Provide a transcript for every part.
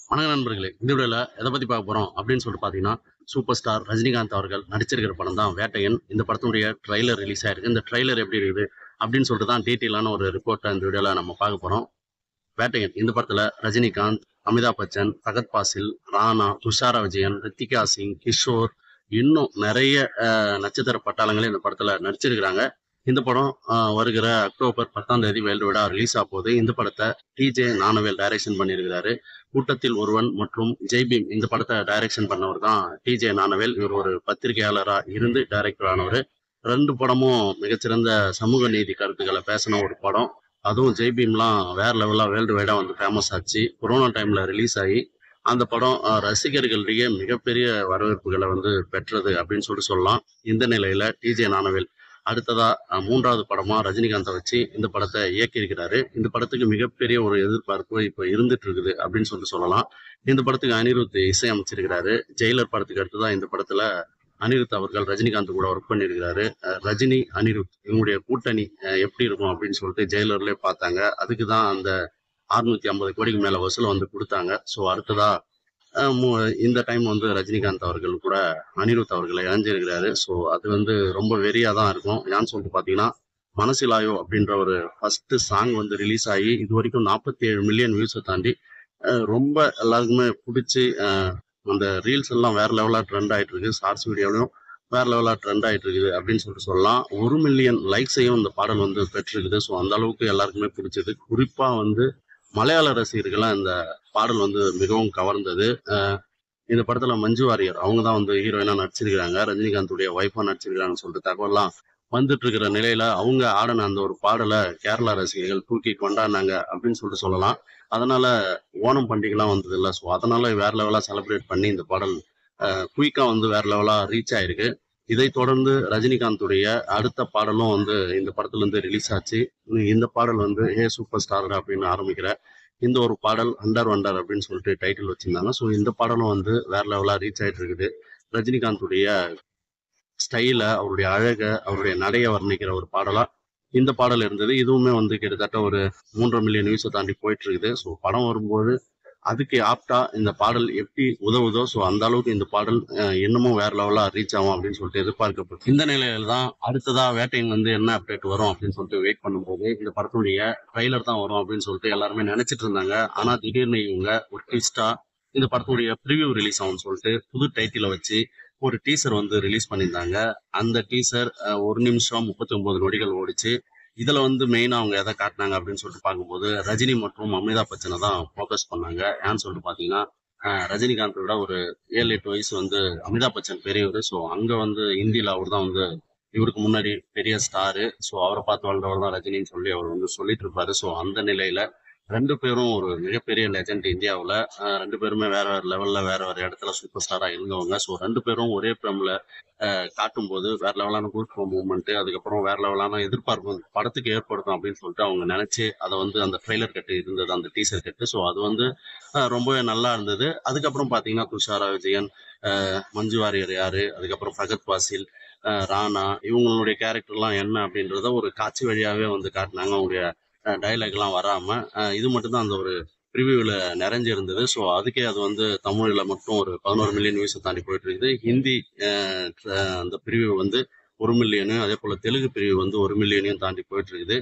வணக்கம் நண்பர்களே இந்த வீடியோவில் எதை பற்றி பார்க்க போகிறோம் அப்படின்னு சொல்லிட்டு பார்த்தீங்கன்னா சூப்பர் ஸ்டார் ரஜினிகாந்த் அவர்கள் நடிச்சிருக்கிற படம் தான் வேட்டையன் இந்த படத்தினுடைய ட்ரைலர் ரிலீஸ் ஆயிருக்கு இந்த ட்ரைலர் எப்படி இருக்குது அப்படின்னு சொல்லிட்டு தான் டீட்டெயிலான ஒரு ரிப்போர்ட்டை இந்த வீடியோவில் நம்ம பார்க்க போகிறோம் வேட்டையன் இந்த படத்தில் ரஜினிகாந்த் அமிதாப் பச்சன் பகத் பாசில் ராணா துஷாரா விஜயன் ரித்திகா சிங் கிஷோர் இன்னும் நிறைய அஹ், நட்சத்திர பட்டாளங்களே இந்த படத்தில் நடிச்சிருக்கிறாங்க இந்த படம் அஹ், வருகிற அக்டோபர் பத்தாம் தேதி வேர்ல்டு விடா ரிலீஸ் ஆக போகுது இந்த படத்தை டிஜே நானவேல் டைரக்ஷன் பண்ணியிருக்கிறாரு கூட்டத்தில் ஒருவன் மற்றும் ஜெய்பீம் இந்த படத்தை டைரக்ஷன் பண்ணவர் தான் டிஜே நானவேல் இவர் ஒரு பத்திரிகையாளரா இருந்து டைரக்டர் ஆனவர் ரெண்டு படமும் மிகச்சிறந்த சமூக நீதி கருத்துக்களை பேசின ஒரு படம் அதுவும் ஜெய்பீம்லாம் வேற லெவலா வேர்ல்டு வைடா வந்து ஃபேமஸ் ஆச்சு கொரோனா டைம்ல ரிலீஸ் ஆகி அந்த படம் அஹ், ரசிகர்களிடையே மிகப்பெரிய வரவேற்புகளை வந்து பெற்றது அப்படின்னு சொல்லிட்டு சொல்லலாம் இந்த நிலையில டிஜே நானவேல் அடுத்ததா அஹ், மூன்றாவது படமா ரஜினிகாந்தை வச்சு இந்த படத்தை இயக்கியிருக்கிறாரு இந்த படத்துக்கு மிகப்பெரிய ஒரு எதிர்பார்ப்பு இப்போ இருந்துட்டு இருக்குது அப்படின்னு சொல்லிட்டு சொல்லலாம் இந்த படத்துக்கு அனிருத் இசையமைச்சிருக்கிறாரு ஜெயிலர் படத்துக்கு அடுத்துதான் இந்த படத்துல அனிருத் அவர்கள் ரஜினிகாந்த் கூட ஒர்க் பண்ணியிருக்கிறாரு அஹ், ரஜினி அனிருத் இவங்களுடைய கூட்டணி அஹ், எப்படி இருக்கும் அப்படின்னு சொல்லிட்டு ஜெயிலர்லேயே பார்த்தாங்க அதுக்கு தான் அந்த அறுநூத்தி ஐம்பது கோடிக்கு மேல வசூல் வந்து கொடுத்தாங்க ஸோ அடுத்ததா அஹ், மு- இந்த டைம் வந்து ரஜினிகாந்த் அவர்கள் கூட அனிருத் அவர்களை இணைஞ்சிருக்கிறாரு ஸோ அது வந்து ரொம்ப வெறியா தான் இருக்கும் ஏன்னு சொல்லிட்டு பார்த்தீங்கன்னா மனசிலாயோ அப்படின்ற ஒரு ஃபர்ஸ்ட் சாங் வந்து ரிலீஸ் ஆகி இது வரைக்கும் நாற்பத்தி ஏழு மில்லியன் வியூஸை தாண்டி அஹ், ரொம்ப எல்லாருக்குமே பிடிச்சி அஹ், அந்த ரீல்ஸ் எல்லாம் வேற லெவலா ட்ரெண்ட் ஆயிட்டு இருக்கு ஷார்ட்ஸ் வீடியோலையும் வேற லெவலா ட்ரெண்ட் ஆயிட்டு இருக்குது அப்படின்னு சொல்லிட்டு சொல்லலாம் ஒரு மில்லியன் லைக்ஸையும் இந்த பாடல் வந்து பெற்றிருக்குது ஸோ அந்த அளவுக்கு எல்லாருக்குமே பிடிச்சது குறிப்பா வந்து மலையாள ரசிகர்கள்லாம் இந்த பாடல் வந்து மிகவும் கவர்ந்தது அஹ், இந்த படத்துல மஞ்சு வாரியர் அவங்க தான் வந்து ஹீரோயினா நடிச்சிருக்கிறாங்க ரஜினிகாந்துடைய ஒய்ஃபா நடிச்சிருக்கிறாங்கன்னு சொல்லிட்டு தகவல்லாம் வந்துட்டு இருக்கிற நிலையில அவங்க ஆடின அந்த ஒரு பாடலை கேரளா ரசிகர்கள் தூக்கி கொண்டாடினாங்க அப்படின்னு சொல்லிட்டு சொல்லலாம் அதனால ஓணம் பண்டிகைலாம் வந்தது இல்லை ஸோ அதனால வேற லெவலா செலிப்ரேட் பண்ணி இந்த பாடல் குயிக்கா வந்து வேற லெவலா ரீச் ஆயிருக்கு இதை தொடர்ந்து ரஜினிகாந்துடைய அடுத்த பாடலும் வந்து இந்த படத்துல இருந்து ரிலீஸ் ஆச்சு இந்த பாடல் வந்து ஏ சூப்பர் ஸ்டார் அப்படின்னு ஆரம்பிக்கிற இந்த ஒரு பாடல் அண்டர் வண்டர் அப்படின்னு சொல்லிட்டு டைட்டில் வச்சிருந்தாங்க ஸோ இந்த பாடலும் வந்து வேற லெவலா ரீச் ஆயிட்டு இருக்குது ரஜினிகாந்துடைய ஸ்டைல அவருடைய அழக அவருடைய நடைய வர்ணிக்கிற ஒரு பாடலா இந்த பாடல் இருந்தது இதுவுமே வந்து கிட்டத்தட்ட ஒரு மூன்றரை மில்லியன் வியூஸை தாண்டி போயிட்டு இருக்குது ஸோ படம் வரும்போது அதுக்கு ஆப்டா இந்த பாடல் எப்படி உதவுதோ ஸோ அந்த அளவுக்கு இந்த பாடல் அஹ், இன்னமும் வேற லெவலா ரீச் ஆகும் அப்படின்னு சொல்லிட்டு எதிர்பார்க்கப்படும் இந்த நிலையில தான் அடுத்ததா வேட்டையின் வந்து என்ன அப்டேட் வரும் அப்படின்னு சொல்லிட்டு வெயிட் பண்ணும்போது இந்த படத்துடைய ட்ரைலர் தான் வரும் அப்படின்னு சொல்லிட்டு எல்லாருமே நினைச்சிட்டு இருந்தாங்க ஆனா திடீர்னு இவங்க ஒரு ட்விஸ்டா இந்த படத்துடைய ப்ரிவியூ ரிலீஸ் ஆகும்னு சொல்லிட்டு புது டைட்டில வச்சு ஒரு டீசர் வந்து ரிலீஸ் பண்ணியிருந்தாங்க அந்த டீசர் ஒரு நிமிஷம் முப்பத்தி ஒன்பது நொடிகள் ஓடிச்சு இதுல வந்து மெயினா அவங்க எதை காட்டினாங்க அப்படின்னு சொல்லிட்டு பார்க்கும்போது ரஜினி மற்றும் அமிதாப் பச்சனை தான் ஃபோக்கஸ் பண்ணாங்க ஏன்னு சொல்லிட்டு பாத்தீங்கன்னா அஹ், ரஜினிகாந்த் விட ஒரு ஏழு எட்டு வயசு வந்து அமிதாப் பச்சன் பெரியவர் ஸோ அங்க வந்து இந்தியில அவர் தான் வந்து இவருக்கு முன்னாடி பெரிய ஸ்டாரு ஸோ அவரை பார்த்து வளர்ந்தவர் தான் ரஜினின்னு சொல்லி அவர் வந்து சொல்லிட்டு இருப்பாரு ஸோ அந்த நிலையில ரெண்டு பேரும் ஒரு மிகப்பெரிய லெஜண்ட் இந்தியாவில் ரெண்டு பேருமே வேற வேற லெவல்ல வேற வேற இடத்துல சூப்பர் ஸ்டாரா இருந்தவங்க ஸோ ரெண்டு பேரும் ஒரே ஃபிலிம்ல காட்டும் போது வேற லெவலான கூஸ் மூவ்மெண்ட் அதுக்கப்புறம் வேற லெவலான எதிர்பார்ப்பு அந்த படத்துக்கு ஏற்படுத்தும் அப்படின்னு சொல்லிட்டு அவங்க நினைச்சு அதை வந்து அந்த ட்ரெய்லர் கட்டு இருந்தது அந்த டீசர் கட்டு ஸோ அது வந்து அஹ், ரொம்பவே நல்லா இருந்தது அதுக்கப்புறம் பாத்தீங்கன்னா துஷாரா விஜயன் அஹ், மஞ்சு வாரியர் யாரு அதுக்கப்புறம் ஃபகத் வாசில் அஹ், ராணா இவங்களுடைய கேரக்டர்லாம் என்ன அப்படின்றத ஒரு காட்சி வழியாவே வந்து காட்டினாங்க அவங்களுடைய டைலாக் எல்லாம் வராம அஹ், இது மட்டும் தான் அந்த ஒரு ரிவ்யூவில் நிறைஞ்சிருந்தது ஸோ அதுக்கே அது வந்து தமிழில் மட்டும் ஒரு பதினோரு மில்லியன் வியூஸை தாண்டி போயிட்டு இருக்குது ஹிந்தி அஹ், ட்ர- அந்த பிரிவு வந்து ஒரு மில்லியனு அதே போல் தெலுங்கு பிரிவு வந்து ஒரு மில்லியனையும் தாண்டி போயிட்டு இருக்குது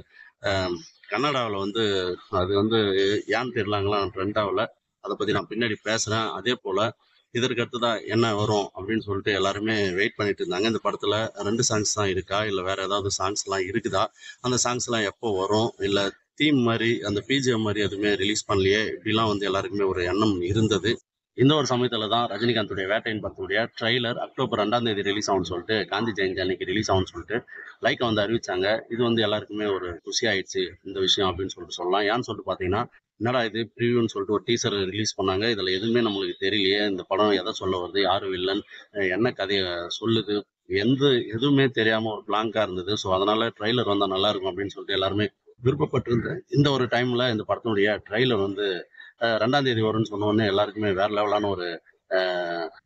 கன்னடாவில் வந்து அது வந்து ஏன்னு தெரியலாங்களாம் ட்ரெண்ட் ஆகல அதை பற்றி நான் பின்னாடி பேசுகிறேன் அதே போல் இதற்கு அடுத்ததான் என்ன வரும் அப்படின்னு சொல்லிட்டு எல்லாருமே வெயிட் பண்ணிட்டு இருந்தாங்க இந்த படத்தில் ரெண்டு சாங்ஸ் தான் இருக்கா இல்லை வேற ஏதாவது சாங்ஸ்லாம் இருக்குதா அந்த சாங்ஸ்லாம் எப்போ வரும் இல்லை தீம் மாதிரி அந்த பிஜிஎம் மாதிரி எதுவுமே ரிலீஸ் பண்ணலையே இப்படிலாம் வந்து எல்லாருக்குமே ஒரு எண்ணம் இருந்தது இந்த ஒரு சமயத்துல தான் ரஜினிகாந்துடைய வேட்டையின் படத்துடைய ட்ரைலர் அக்டோபர் ரெண்டாம் தேதி ரிலீஸ் ஆகும்னு சொல்லிட்டு காந்தி ஜெயந்தி அன்னைக்கு ரிலீஸ் ஆகும்னு சொல்லிட்டு லைக்கை வந்து அறிவிச்சாங்க இது வந்து எல்லாருக்குமே ஒரு குஷி ஆயிடுச்சு இந்த விஷயம் அப்படின்னு சொல்லிட்டு சொல்லலாம் ஏன்னு சொல்லிட்டு பார்த்தீங்கன்னா என்னடா இது ப்ரிவியூன்னு சொல்லிட்டு ஒரு டீசர் ரிலீஸ் பண்ணாங்க இதுல எதுவுமே நம்மளுக்கு தெரியலையே இந்த படம் எதை சொல்ல வருது யாரு வில்லன் அஹ் என்ன கதையை சொல்லுது எந்த எதுவுமே தெரியாம ஒரு பிளாங்கா இருந்தது ஸோ அதனால ட்ரைலர் வந்தா நல்லா இருக்கும் அப்படின்னு சொல்லிட்டு எல்லாருமே விருப்பப்பட்டிருந்த இந்த ஒரு டைம்ல இந்த படத்தினுடைய ட்ரைலர் வந்து அஹ், ரெண்டாம் தேதி வரும்னு சொன்ன உடனே எல்லாருக்குமே வேற லெவலான ஒரு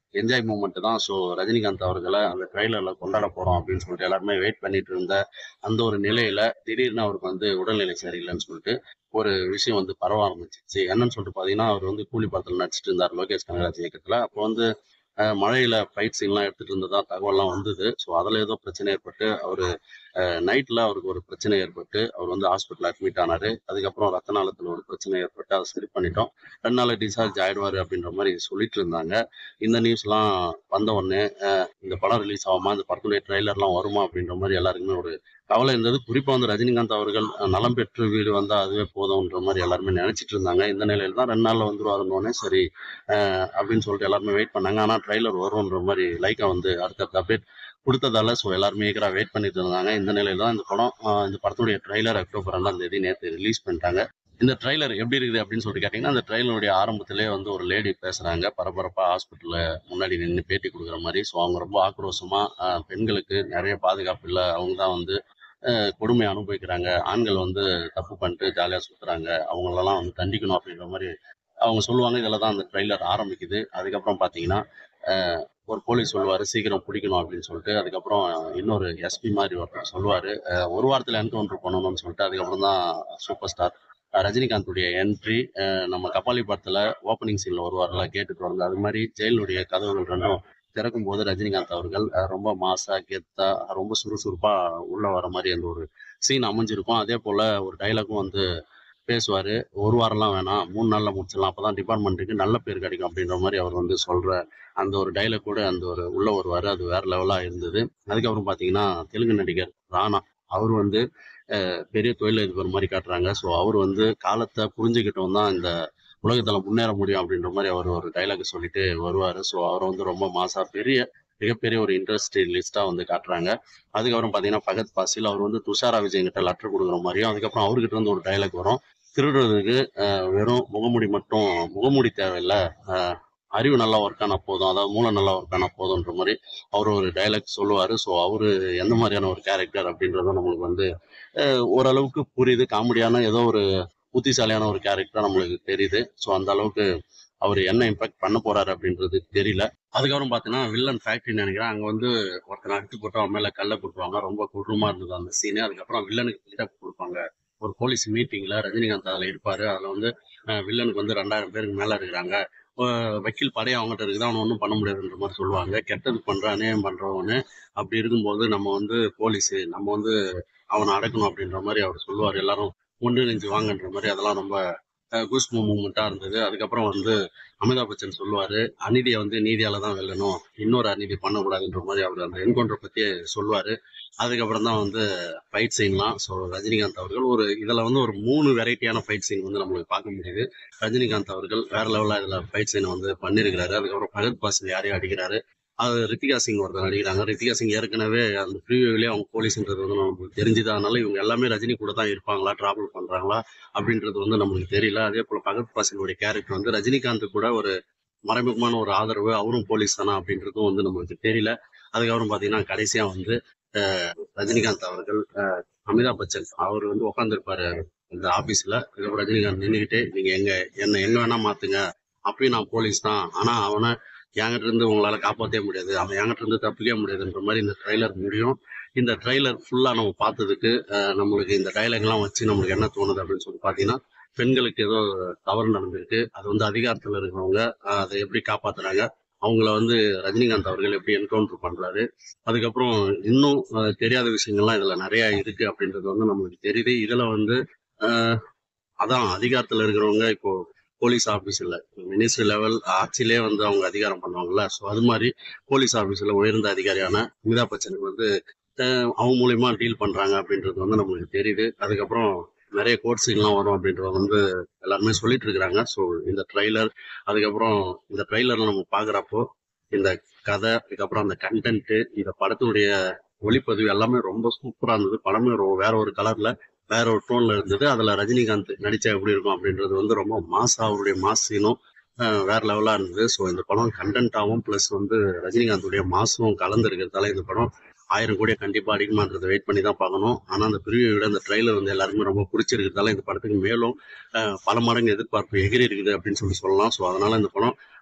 என்ஜாய் மூமெண்ட் தான் ஸோ ரஜினிகாந்த் அவர்களை அந்த ட்ரைலர்ல கொண்டாட போறோம் அப்படின்னு சொல்லிட்டு எல்லாருமே வெயிட் பண்ணிட்டு இருந்த அந்த ஒரு நிலையில திடீர்னு அவருக்கு வந்து உடல்நிலை சரியில்லைன்னு சொல்லிட்டு ஒரு விஷயம் வந்து பரவ ஆரம்பிச்சிச்சு என்னன்னு சொல்லிட்டு பாத்தீங்கன்னா அவர் வந்து கூலி படத்துல நடிச்சிட்டு இருந்தார் லோகேஷ் கனகராஜ் இயக்கத்துல அப்போ வந்து அஹ், மழையில ஃபைட் சீன்லாம் எடுத்துட்டு இருந்ததா தகவல்லாம் வந்தது ஸோ அதுல ஏதோ பிரச்சனை ஏற்பட்டு அவரு நைட்ல அவருக்கு ஒரு பிரச்சனை ஏற்பட்டு அவர் வந்து ஹாஸ்பிட்டல் அட்மிட் ஆனாரு அதுக்கப்புறம் ரத்த நாளத்துல ஒரு பிரச்சனை ஏற்பட்டு அதை சரி பண்ணிட்டோம் ரெண்டு நாள் டிஸ்சார்ஜ் ஆயிடுவாரு அப்படின்ற மாதிரி சொல்லிட்டு இருந்தாங்க இந்த நியூஸ்லாம் வந்த உடனே அஹ், இந்த படம் ரிலீஸ் ஆகுமா இந்த படத்துடைய ட்ரெய்லர்லாம் வருமா அப்படின்ற மாதிரி எல்லாருக்குமே ஒரு கவலை இருந்தது குறிப்பா வந்து ரஜினிகாந்த் அவர்கள் அஹ், நலம் பெற்று வீடு வந்தா அதுவே போதும்ன்ற மாதிரி எல்லாருமே நினைச்சிட்டு இருந்தாங்க இந்த நிலையில தான் ரெண்டு நாள்ல வந்துருவாருன்னொடனே சரி அஹ், அப்படின்னு சொல்லிட்டு எல்லாருமே வெயிட் பண்ணாங்க ஆனா ட்ரெய்லர் வரும்ன்ற மாதிரி லைக்கா வந்து அடுத்தடுத்த அப்டேட் கொடுத்ததால ஸோ எல்லாருமே ஈகரா வெயிட் பண்ணிட்டு இருந்தாங்க இந்த நிலையில தான் இந்த படம் அஹ், இந்த படத்துடைய ட்ரெய்லர் அக்டோபர் ரெண்டாம் தேதி நேற்று ரிலீஸ் பண்ணிட்டாங்க இந்த ட்ரைலர் எப்படி இருக்குது அப்படின்னு சொல்லிட்டு கேட்டிங்கன்னா அந்த ட்ரைலருடைய ஆரம்பத்திலே வந்து ஒரு லேடி பேசுறாங்க பரபரப்பா ஹாஸ்பிட்டல்ல முன்னாடி நின்று பேட்டி கொடுக்குற மாதிரி ஸோ அவங்க ரொம்ப ஆக்ரோஷமா அஹ், பெண்களுக்கு நிறைய பாதுகாப்பு இல்லை அவங்க தான் வந்து அஹ், கொடுமை அனுபவிக்கிறாங்க ஆண்கள் வந்து தப்பு பண்ணிட்டு ஜாலியாக சுத்துறாங்க அவங்களெல்லாம் வந்து தண்டிக்கணும் அப்படின்ற மாதிரி அவங்க சொல்லுவாங்க இதில் தான் அந்த ட்ரைலர் ஆரம்பிக்குது அதுக்கப்புறம் பார்த்தீங்கன்னா அஹ், ஒரு போலீஸ் சொல்லுவாரு சீக்கிரம் பிடிக்கணும் அப்படின்னு சொல்லிட்டு அதுக்கப்புறம் இன்னொரு எஸ்பி மாதிரி ஒருத்தர் சொல்லுவாரு அஹ், ஒரு வாரத்தில் என்கவுண்டர் பண்ணணும்னு சொல்லிட்டு அதுக்கப்புறம் தான் சூப்பர் ஸ்டார் ரஜினிகாந்துடைய என்ட்ரி நம்ம கபாலி படத்துல ஓப்பனிங் சீன்ல வருவார்ல கேட்டுட்டு வருது அது மாதிரி ஜெயிலுடைய கதவுகள் ரெண்டும் திறக்கும் போது ரஜினிகாந்த் அவர்கள் அஹ், ரொம்ப மாசா கெத்தா ரொம்ப சுறுசுறுப்பா உள்ள வர மாதிரி அந்த ஒரு சீன் அமைஞ்சிருக்கும் அதே போல ஒரு டைலாகும் வந்து பேசுவாரு ஒரு வாரம்லாம் வேணாம் மூணு நாள்ல முடிச்சிடலாம் அப்பதான் டிபார்ட்மெண்ட்டுக்கு நல்ல பேர் கிடைக்கும் அப்படின்ற மாதிரி அவர் வந்து சொல்ற அந்த ஒரு டைலாக் கூட அந்த ஒரு உள்ள வருவாரு அது வேற லெவலா இருந்தது அதுக்கப்புறம் பாத்தீங்கன்னா தெலுங்கு நடிகர் ராணா அவர் வந்து அஹ், பெரிய தொழிலதிபர் மாதிரி காட்டுறாங்க ஸோ அவர் வந்து காலத்தை புரிஞ்சுக்கிட்டோம் தான் இந்த உலகத்துல முன்னேற முடியும் அப்படின்ற மாதிரி அவர் ஒரு டைலாக் சொல்லிட்டு வருவாரு ஸோ அவரை வந்து ரொம்ப மாசா பெரிய மிகப்பெரிய ஒரு இண்டஸ்ட்ரியலிஸ்டா வந்து காட்டுறாங்க அதுக்கப்புறம் பாத்தீங்கன்னா பகத் பாசில் அவர் வந்து துஷாரா விஜய் கிட்ட லெட்டர் கொடுக்குற மாதிரியும் அதுக்கப்புறம் அவர்கிட்ட இருந்து ஒரு டைலாக் வரும் திருடுறதுக்கு அஹ், வெறும் முகமூடி மட்டும் முகமூடி தேவையில்லை அஹ், அறிவு நல்லா ஒர்க் ஆனா போதும் அதாவது மூளை நல்லா ஒர்க் ஆனா போதும்ன்ற மாதிரி அவர் ஒரு டைலாக் சொல்லுவாரு ஸோ அவரு எந்த மாதிரியான ஒரு கேரக்டர் அப்படின்றதும் நம்மளுக்கு வந்து அஹ், ஓரளவுக்கு புரியுது காமெடியான ஏதோ ஒரு புத்திசாலியான ஒரு கேரக்டர் நம்மளுக்கு தெரியுது ஸோ அந்த அளவுக்கு அவர் என்ன இம்பாக்ட் பண்ண போறாரு அப்படின்றது தெரியல அதுக்கப்புறம் பார்த்தீங்கன்னா வில்லன் ஃபேக்டரி நினைக்கிறேன் அங்கே வந்து ஒருத்தனை அடித்து போட்டு அவன் மேலே கல்லை போட்டுருவாங்க ரொம்ப கொடூரமா இருந்தது அந்த சீனு அதுக்கப்புறம் வில்லனுக்கு பில்டப் கொடுப்பாங்க ஒரு போலீஸ் மீட்டிங்ல ரஜினிகாந்த் அதில் இருப்பாரு அதில் வந்து அஹ், வில்லனுக்கு வந்து ரெண்டாயிரம் பேருக்கு மேலே இருக்கிறாங்க அஹ், வக்கீல் படை அவங்ககிட்ட இருக்குது அவனை ஒன்றும் பண்ண முடியாதுன்ற மாதிரி சொல்லுவாங்க கெட்டது பண்ற அநியாயம் பண்றவனு அப்படி இருக்கும்போது நம்ம வந்து போலீஸ் நம்ம வந்து அவனை அடக்கணும் அப்படின்ற மாதிரி அவர் சொல்லுவார் எல்லாரும் ஒன்றிணைஞ்சு வாங்கன்ற மாதிரி அதெல்லாம் ரொம்ப குஸ் மூமெண்ட்டா இருந்தது அதுக்கப்புறம் வந்து அமிதாப் பச்சன் சொல்லுவாரு அநீதியை வந்து நீதியால தான் வெல்லணும் இன்னொரு அநீதி பண்ணக்கூடாதுன்ற மாதிரி அவர் அந்த என்கவுண்டர் பத்தி சொல்லுவாரு அதுக்கப்புறம் தான் வந்து ஃபைட் சீன்லாம் ஸோ ரஜினிகாந்த் அவர்கள் ஒரு இதில் வந்து ஒரு மூணு வெரைட்டியான ஃபைட் சீன் வந்து நம்மளுக்கு பார்க்க முடியுது ரஜினிகாந்த் அவர்கள் வேற லெவலில் இதில் ஃபைட் சீனை வந்து பண்ணியிருக்கிறாரு அதுக்கப்புறம் பகத் பாசில் யாரையும் அடிக்கிறாரு அது ரித்திகா சிங் ஒருத்தர் நடிக்கிறாங்க ரித்திகா சிங் ஏற்கனவே அந்த ப்ரீவியூலேயே அவங்க போலீஸ்ன்றது வந்து நமக்கு தெரிஞ்சுது அதனால இவங்க எல்லாமே ரஜினி கூட தான் இருப்பாங்களா டிராவல் பண்றாங்களா அப்படின்றது வந்து நம்மளுக்கு தெரியல அதே போல பகத் பாசிலுடைய கேரக்டர் வந்து ரஜினிகாந்த் கூட ஒரு மறைமுகமான ஒரு ஆதரவு அவரும் போலீஸ் தானா அப்படின்றதும் வந்து நம்மளுக்கு தெரியல அதுக்கப்புறம் பாத்தீங்கன்னா கடைசியா வந்து அஹ், ரஜினிகாந்த் அவர்கள் அஹ், அமிதாப் பச்சன் அவர் வந்து உட்காந்துருப்பாரு இந்த ஆபீஸ்ல அதுக்கப்புறம் ரஜினிகாந்த் நின்றுக்கிட்டு நீங்க எங்க என்ன எங்க வேணா மாத்துங்க அப்பயும் நான் போலீஸ் தான் ஆனா அவனை என்கிட்ட இருந்து உங்களால காப்பாற்றவே முடியாது அவன் என்கிட்ட இருந்து தப்பிக்கவே முடியாதுன்ற மாதிரி இந்த ட்ரைலர் முடியும் இந்த ட்ரைலர் ஃபுல்லா நம்ம பார்த்ததுக்கு அஹ், நம்மளுக்கு இந்த டைலாக் எல்லாம் வச்சு நம்மளுக்கு என்ன தோணுது அப்படின்னு சொல்லி பாத்தீங்கன்னா பெண்களுக்கு ஏதோ தவறு நடந்திருக்கு அது வந்து அதிகாரத்துல இருக்கிறவங்க அஹ், அதை எப்படி காப்பாத்துறாங்க அவங்கள வந்து ரஜினிகாந்த் அவர்கள் எப்படி என்கவுண்டர் பண்றாரு அதுக்கப்புறம் இன்னும் அஹ், தெரியாத விஷயங்கள்லாம் இதுல நிறைய இருக்கு அப்படின்றது வந்து நம்மளுக்கு தெரியுது இதுல வந்து அஹ், அதான் அதிகாரத்துல இருக்கிறவங்க இப்போ போலீஸ் ஆபீஸ் இல்ல மினிஸ்ட்ரி லெவல் ஆட்சியிலே வந்து அவங்க அதிகாரம் பண்ணுவாங்கல்ல ஸோ அது மாதிரி போலீஸ் ஆபீஸ்ல உயர்ந்த அதிகாரியான அமிதாப் பச்சனுக்கு வந்து அஹ், அவங்க மூலியமா டீல் பண்றாங்க அப்படின்றது வந்து நம்மளுக்கு தெரியுது அதுக்கப்புறம் நிறைய கோட் சீன்லாம் வரும் அப்படின்றத வந்து எல்லாருமே சொல்லிட்டு இருக்கிறாங்க ஸோ இந்த ட்ரைலர் அதுக்கப்புறம் இந்த ட்ரைலர்ல நம்ம பாக்குறப்போ இந்த கதை அதுக்கப்புறம் அந்த கண்டென்ட் இந்த படத்துடைய ஒளிப்பதிவு எல்லாமே ரொம்ப சூப்பரா இருந்தது படமே ரொ- வேற ஒரு கலர்ல வேற ஒரு டோன்ல இருந்தது அதுல ரஜினிகாந்த் நடிச்சா எப்படி இருக்கும் அப்படின்றது வந்து ரொம்ப மாசா அவருடைய மாஸ் சீனும் அஹ், வேற லெவலா இருந்தது ஸோ இந்த படம் கண்டென்ட்டாகவும் ப்ளஸ் வந்து ரஜினிகாந்துடைய மாசும் கலந்து இருக்கிறதால இந்த படம் ஆயிரம் கோடியை கண்டிப்பா அடிக்குமான்றதை வெயிட் பண்ணி தான் பார்க்கணும் ஆனா அந்த பிரிவியை விட அந்த ட்ரைலர் வந்து எல்லாருக்குமே ரொம்ப பிடிச்சிருக்கிறதால இந்த படத்துக்கு மேலும் அஹ், பல மடங்கு எதிர்பார்ப்பு எகிரி இருக்குது அப்படின்னு சொல்லி சொல்லலாம் ஸோ அதனால இந்த படம்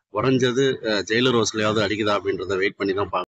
குறைஞ்சது ஜெயிலர் ரோஸ்லயாவது அடிக்குதா அப்படின்றத வெயிட் பண்ணி தான் பார்க்கணும்